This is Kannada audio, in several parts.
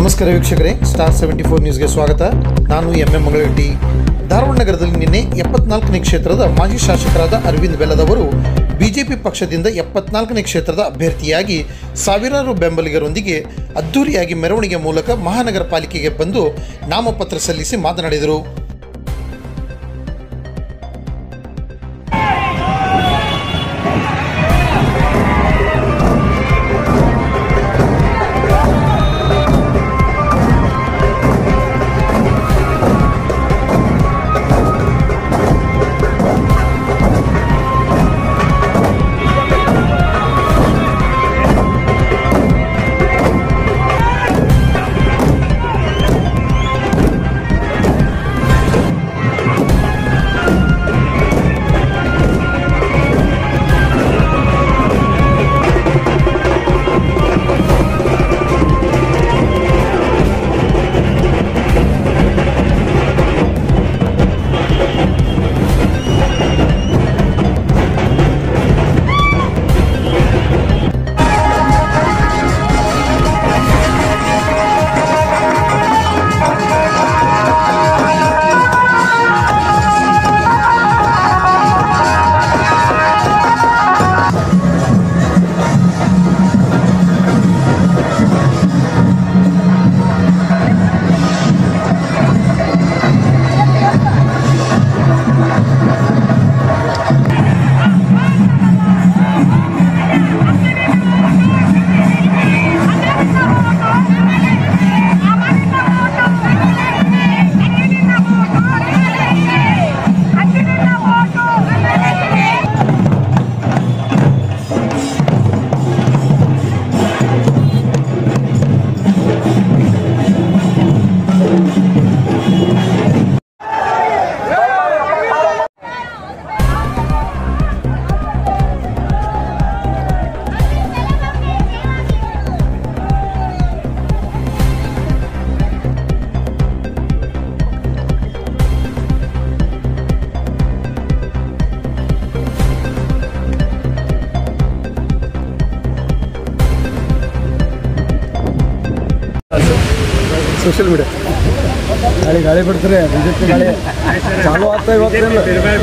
ನಮಸ್ಕಾರ ವೀಕ್ಷಕರೇ ಸ್ಟಾರ್ ಸೆವೆಂಟಿ ಫೋರ್ ನ್ಯೂಸ್ಗೆ ಸ್ವಾಗತ ನಾನು ಎಂ ಎಂ ಮಂಗಳಗಟ್ಟಿ ಧಾರವಾಡ ನಗರದಲ್ಲಿ ನಿನ್ನೆ ಎಪ್ಪತ್ನಾಲ್ಕನೇ ಕ್ಷೇತ್ರದ ಮಾಜಿ ಶಾಸಕರಾದ ಅರವಿಂದ್ ಬೆಲ್ಲದವರು ಬಿಜೆಪಿ ಪಕ್ಷದಿಂದ ಎಪ್ಪತ್ನಾಲ್ಕನೇ ಕ್ಷೇತ್ರದ ಅಭ್ಯರ್ಥಿಯಾಗಿ ಸಾವಿರಾರು ಬೆಂಬಲಿಗರೊಂದಿಗೆ ಅದ್ದೂರಿಯಾಗಿ ಮೆರವಣಿಗೆ ಮೂಲಕ ಮಹಾನಗರ ಪಾಲಿಕೆಗೆ ಬಂದು ನಾಮಪತ್ರ ಸಲ್ಲಿಸಿ ಮಾತನಾಡಿದರು ಸೋಷಿಯಲ್ ಮೀಡಿಯಾ ಗಾಳಿ ಗಾಳಿ ಬಿಡ್ತಾರೆ ಬಿಜೆಪಿ ಗಾಳಿ ಚಾಲು ಆಗ್ತಾ ಇವತ್ತಿಲ್ಲ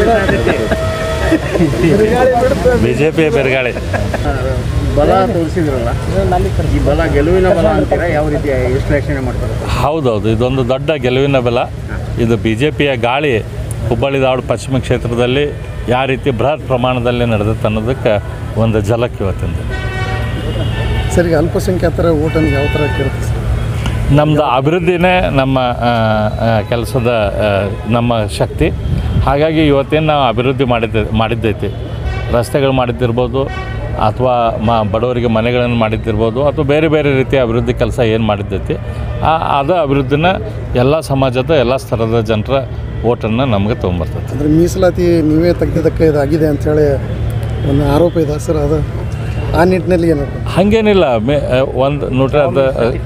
ಗಾಳಿ ಬಿಡುತ್ತೆ ಬಿ ಜೆ ಪಿ ಬೆರಗಾಳಿ ಬಲ ತೋರಿಸಿದ್ರಲ್ಲ ಈ ಬಲ ಗೆಲುವಿನ ಬಲ ಅಂತೀರಾ ಯಾವ ರೀತಿ ವಿಶ್ಲೇಷಣೆ ಮಾಡ್ತಾರೆ ಹೌದೌದು ಇದೊಂದು ದೊಡ್ಡ ಗೆಲುವಿನ ಬೆಲ ಇದು ಬಿ ಜೆ ಪಿಯ ಗಾಳಿ ಹುಬ್ಬಳ್ಳಿ ಧಾರವಾಡ ಪಶ್ಚಿಮ ಕ್ಷೇತ್ರದಲ್ಲಿ ಯಾವ ರೀತಿ ಬೃಹತ್ ಪ್ರಮಾಣದಲ್ಲಿ ನಡೆದತ್ತೆ ಅನ್ನೋದಕ್ಕೆ ಒಂದು ಝಲಕ್ ಇವತ್ತಿಂದ ಸರ್ ಈಗ ಅಲ್ಪಸಂಖ್ಯಾತರ ಓಟನ್ನು ಯಾವ ಥರ ಕೇಳುತ್ತೆ ಸರ್ ನಮ್ಮದು ಅಭಿವೃದ್ಧಿನೇ ನಮ್ಮ ಆ, ಆ, ಕೆಲಸದ ಆ, ನಮ್ಮ ಶಕ್ತಿ ಹಾಗಾಗಿ ಇವತ್ತೇನು ನಾವು ಅಭಿವೃದ್ಧಿ ಮಾಡಿದ್ದ ಮಾಡಿದ್ದೈತಿ ರಸ್ತೆಗಳು ಮಾಡಿದ್ದಿರ್ಬೋದು ಅಥವಾ ಮ ಬಡವರಿಗೆ ಮನೆಗಳನ್ನು ಮಾಡಿದ್ದಿರ್ಬೋದು ಅಥವಾ ಬೇರೆ ಬೇರೆ ರೀತಿಯ ಅಭಿವೃದ್ಧಿ ಕೆಲಸ ಏನು ಮಾಡಿದ್ದೈತಿ ಆ ಅದು ಅಭಿವೃದ್ಧಿನ ಎಲ್ಲ ಸಮಾಜದ ಎಲ್ಲ ಸ್ತರದ ಜನರ ಓಟನ್ನು ನಮಗೆ ತೊಗೊಂಬರ್ತೈತಿ ಅಂದರೆ ಮೀಸಲಾತಿ ನೀವೇ ತೆಗೆದಿದ್ದಕ್ಕೆ ಇದಾಗಿದೆ ಅಂಥೇಳಿ ಒಂದು ಆರೋಪ ಇದೆ ಸರ್ ಅದು ಆ ನಿಟ್ಟಿನಲ್ಲಿ ಏನು ಹಾಗೇನಿಲ್ಲ ಮೇ ಒಂದು ನೋಡ್ರಿ ಅದು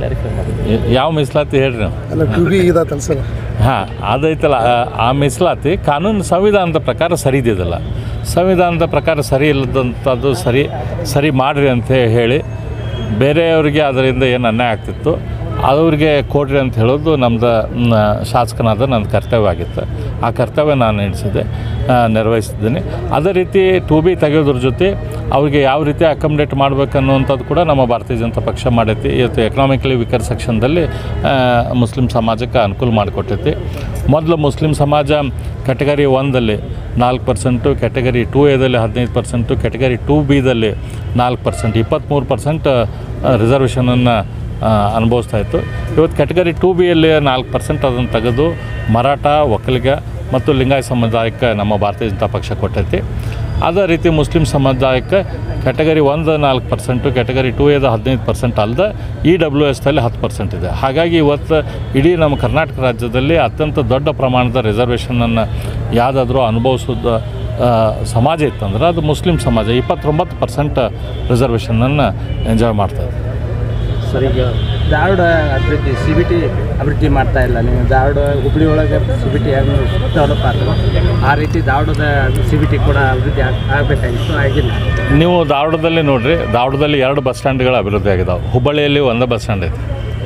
ಯಾವ ಮೀಸಲಾತಿ ಹೇಳ್ರಿ ನೀವು ಅಲ್ಲ ಟಿ ವಿ ಇದಾತಲ್ಲ ಸರ್ ಹಾಂ ಅದೈತಲ್ಲ ಆ- ಆ ಮೀಸಲಾತಿ ಕಾನೂನು ಸಂವಿಧಾನದ ಪ್ರಕಾರ ಸರಿ ಇದ್ದಿದ್ದಲ್ಲ ಸಂವಿಧಾನದ ಪ್ರಕಾರ ಸರಿ ಇಲ್ಲದಂಥದ್ದು ಸರಿ ಸರಿ ಮಾಡಿರಿ ಅಂತ ಹೇಳಿ ಬೇರೆಯವರಿಗೆ ಅದರಿಂದ ಏನು ಅನ್ಯಾಯ ಆಗ್ತಿತ್ತು ಅವ್ರಿಗೆ ಕೊಡ್ರಿ ಅಂತ ಹೇಳೋದು ನಮ್ದು ಮ್, ಶಾಸಕನಾದ ನನ್ನ ಕರ್ತವ್ಯ ಆಗಿತ್ತು ಆ ಕರ್ತವ್ಯ ನಾನು ನಡೆಸಿದ್ದೆ ಆ, ನಿರ್ವಹಿಸಿದ್ದೀನಿ ಅದೇ ರೀತಿ ಟು ಬಿ ತೆಗೆಯೋದ್ರ ಜೊತೆ ಅವ್ರಿಗೆ ಯಾವ ರೀತಿ ಅಕಮಡೇಟ್ ಮಾಡಬೇಕನ್ನುವಂಥದ್ದು ಕೂಡ ನಮ್ಮ ಭಾರತೀಯ ಜನತಾ ಪಕ್ಷ ಮಾಡೈತಿ ಇವತ್ತು ಎಕನಾಮಿಕಲಿ ವೀಕರ್ ಸೆಕ್ಷನ್ದಲ್ಲಿ ಆ, ಮುಸ್ಲಿಂ ಸಮಾಜಕ್ಕೆ ಅನುಕೂಲ ಮಾಡಿಕೊಟ್ಟೈತಿ ಮೊದಲು ಮುಸ್ಲಿಂ ಸಮಾಜ ಕೆಟಗರಿ ಒನ್ದಲ್ಲಿ ನಾಲ್ಕು ಪರ್ಸೆಂಟು ಕೆಟಗರಿ ಟೂ ಎದಲ್ಲಿ ಹದಿನೈದು ಪರ್ಸೆಂಟು ಕೆಟಗರಿ ಟೂ ಬಿದಲ್ಲಿ ನಾಲ್ಕು ಪರ್ಸೆಂಟ್ ಇಪ್ಪತ್ತ್ಮೂರು ಪರ್ಸೆಂಟ್ ರಿಸರ್ವೇಷನನ್ನು ಅನುಭವಿಸ್ತಾ ಇತ್ತು ಇವತ್ತು ಕೆಟಗರಿ ಟೂ ಬಿಯಲ್ಲಿ ನಾಲ್ಕು ಪರ್ಸೆಂಟ್ ಅದನ್ನು ತೆಗೆದು ಮರಾಠ ಒಕ್ಕಲಿಗ ಮತ್ತು ಲಿಂಗಾಯತ ಸಮುದಾಯಕ್ಕೆ ನಮ್ಮ ಭಾರತೀಯ ಜನತಾ ಪಕ್ಷ ಕೊಟ್ಟೈತಿ ಅದೇ ರೀತಿ ಮುಸ್ಲಿಂ ಸಮುದಾಯಕ್ಕೆ ಕೆಟಗರಿ ಒಂದು ನಾಲ್ಕು ಪರ್ಸೆಂಟು ಕೆಟಗರಿ ಟೂ ಎದ ಹದಿನೈದು ಪರ್ಸೆಂಟ್ ಅಲ್ಲದೆ ಇ ಡಬ್ಲ್ಯೂ ಎಸ್ದಲ್ಲಿ ಹತ್ತು ಪರ್ಸೆಂಟ್ ಇದೆ ಹಾಗಾಗಿ ಇವತ್ತು ಇಡೀ ನಮ್ಮ ಕರ್ನಾಟಕ ರಾಜ್ಯದಲ್ಲಿ ಅತ್ಯಂತ ದೊಡ್ಡ ಪ್ರಮಾಣದ ರಿಸರ್ವೇಷನನ್ನು ಯಾವುದಾದ್ರೂ ಅನುಭವಿಸೋದು ಆ, ಸಮಾಜ ಇತ್ತಂದ್ರೆ ಅದು ಮುಸ್ಲಿಂ ಸಮಾಜ ಇಪ್ಪತ್ತೊಂಬತ್ತು ಪರ್ಸೆಂಟ್ ರಿಸರ್ವೇಷನನ್ನು ಎಂಜಾಯ್ ಮಾಡ್ತಾರೆ ಸರ್ ಈಗ ಧಾರವಾಡ ಅಭಿವೃದ್ಧಿ ಸಿ ಬಿ ಟಿ ಅಭಿವೃದ್ಧಿ ಮಾಡ್ತಾ ಇಲ್ಲ ನೀವು ಧಾರವಾಡ ಹುಬ್ಳಿ ಒಳಗೆ ಸಿ ಬಿ ಟಿ ಡೆವಲಪ್ ಆದ್ರೆ ಆ ರೀತಿ ಧಾರವಾಡದ ಸಿ ಬಿ ಟಿ ಕೂಡ ಅಭಿವೃದ್ಧಿ ಆಗ್- ಆಗಬೇಕಾಗಿತ್ತು ಆಗಿಲ್ಲ ನೀವು ಧಾರವಾಡದಲ್ಲಿ ನೋಡ್ರಿ ಧಾರವಾಡದಲ್ಲಿ ಎರಡು ಬಸ್ ಸ್ಟ್ಯಾಂಡ್ಗಳು ಅಭಿವೃದ್ಧಿ ಆಗಿದಾವೆ ಹುಬ್ಬಳ್ಳಿಯಲ್ಲಿ ಒಂದೇ ಬಸ್ ಸ್ಟ್ಯಾಂಡ್ ಐತಿ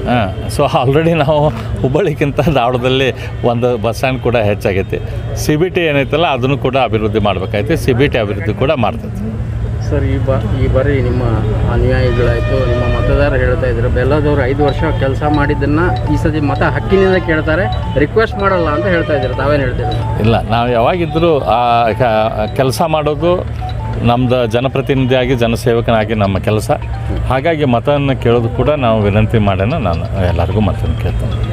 ಹಾಂ ಸೊ ಆಲ್ರೆಡಿ ನಾವು ಹುಬ್ಬಳ್ಳಿಗಿಂತ ಧಾರವಾಡದಲ್ಲಿ ಒಂದು ಬಸ್ ಸ್ಟ್ಯಾಂಡ್ ಕೂಡ ಹೆಚ್ಚಾಗೈತಿ ಸಿ ಬಿ ಟಿ ಏನೈತಲ್ಲ ಅದನ್ನು ಕೂಡ ಅಭಿವೃದ್ಧಿ ಮಾಡಬೇಕಾಯ್ತು ಸಿ ಬಿ ಟಿ ಅಭಿವೃದ್ಧಿ ಕೂಡ ಮಾಡ್ತೈತಿ ಸರ್ ಈ ಬ ಈ ಬಾರಿ ನಿಮ್ಮ ಅನುಯಾಯಿಗಳಾಯಿತು ನಿಮ್ಮ ಮತದಾರರು ಹೇಳ್ತಾ ಇದ್ರು ಬೆಲ್ಲದವರು ಐದು ವರ್ಷ ಕೆಲಸ ಮಾಡಿದ್ದನ್ನು ಈ ಸತಿ ಮತ ಹಕ್ಕಿನಿಂದ ಕೇಳ್ತಾರೆ ರಿಕ್ವೆಸ್ಟ್ ಮಾಡಲ್ಲ ಅಂತ ಹೇಳ್ತಾ ಇದ್ದಾರೆ ತಾವೇನು ಹೇಳ್ತೀರಿ ಇಲ್ಲ ನಾವು ಯಾವಾಗಿದ್ದರೂ ಕೆಲಸ ಮಾಡೋದು ನಮ್ಮದು ಜನಪ್ರತಿನಿಧಿಯಾಗಿ ಜನಸೇವಕನಾಗಿ ನಮ್ಮ ಕೆಲಸ ಹಾಗಾಗಿ ಮತವನ್ನು ಕೇಳೋದು ಕೂಡ ನಾವು ವಿನಂತಿ ಮಾಡೋಣ ನಾನು ಎಲ್ಲರಿಗೂ ಮತವನ್ನು ಕೇಳ್ತೇನೆ